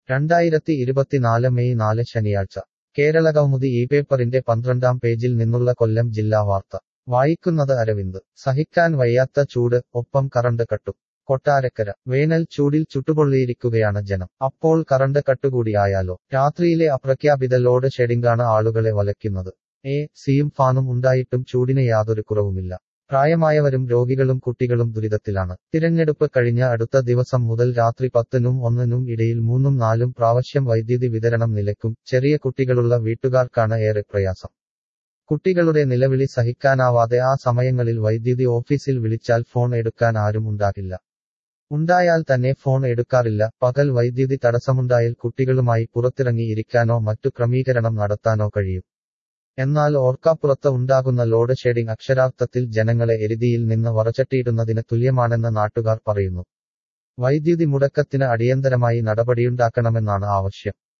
രണ്ടായിരത്തി ഇരുപത്തിനാല് മെയ് നാല് ശനിയാഴ്ച കേരളകൗമുദി ഈ പേപ്പറിന്റെ പന്ത്രണ്ടാം പേജിൽ നിന്നുള്ള കൊല്ലം ജില്ലാ വാർത്ത വായിക്കുന്നത് അരവിന്ദ് സഹിക്കാൻ വയ്യാത്ത ചൂട് ഒപ്പം കറണ്ട് കട്ടും കൊട്ടാരക്കര വേനൽ ചൂടിൽ ചുട്ടുപൊള്ളിയിരിക്കുകയാണ് ജനം അപ്പോൾ കറണ്ട് കട്ടുകൂടിയായാലോ രാത്രിയിലെ അപ്രഖ്യാപിത ലോഡ് ഷെഡിംഗാണ് ആളുകളെ വലയ്ക്കുന്നത് എ സിയും ഫാനും ഉണ്ടായിട്ടും ചൂടിന് യാതൊരു കുറവുമില്ല പ്രായമായവരും രോഗികളും കുട്ടികളും ദുരിതത്തിലാണ് തിരഞ്ഞെടുപ്പ് കഴിഞ്ഞ അടുത്ത ദിവസം മുതൽ രാത്രി പത്തിനും ഒന്നിനും ഇടയിൽ മൂന്നും നാലും പ്രാവശ്യം വൈദ്യുതി വിതരണം നിലയ്ക്കും ചെറിയ കുട്ടികളുള്ള വീട്ടുകാർക്കാണ് ഏറെ പ്രയാസം കുട്ടികളുടെ നിലവിളി സഹിക്കാനാവാതെ ആ സമയങ്ങളിൽ വൈദ്യുതി ഓഫീസിൽ വിളിച്ചാൽ ഫോൺ എടുക്കാൻ ആരും ഉണ്ടാകില്ല ഉണ്ടായാൽ തന്നെ ഫോൺ എടുക്കാറില്ല പകൽ വൈദ്യുതി തടസ്സമുണ്ടായാൽ കുട്ടികളുമായി പുറത്തിറങ്ങി ഇരിക്കാനോ മറ്റു ക്രമീകരണം നടത്താനോ കഴിയും എന്നാൽ ഓർക്കാപ്പുറത്ത് ഉണ്ടാകുന്ന ലോഡ് ഷെഡിംഗ് അക്ഷരാർത്ഥത്തിൽ ജനങ്ങളെ എരുതിയിൽ നിന്ന് വറച്ചട്ടിയിടുന്നതിന് തുല്യമാണെന്ന് നാട്ടുകാർ പറയുന്നു വൈദ്യുതി മുടക്കത്തിന് അടിയന്തരമായി നടപടിയുണ്ടാക്കണമെന്നാണ് ആവശ്യം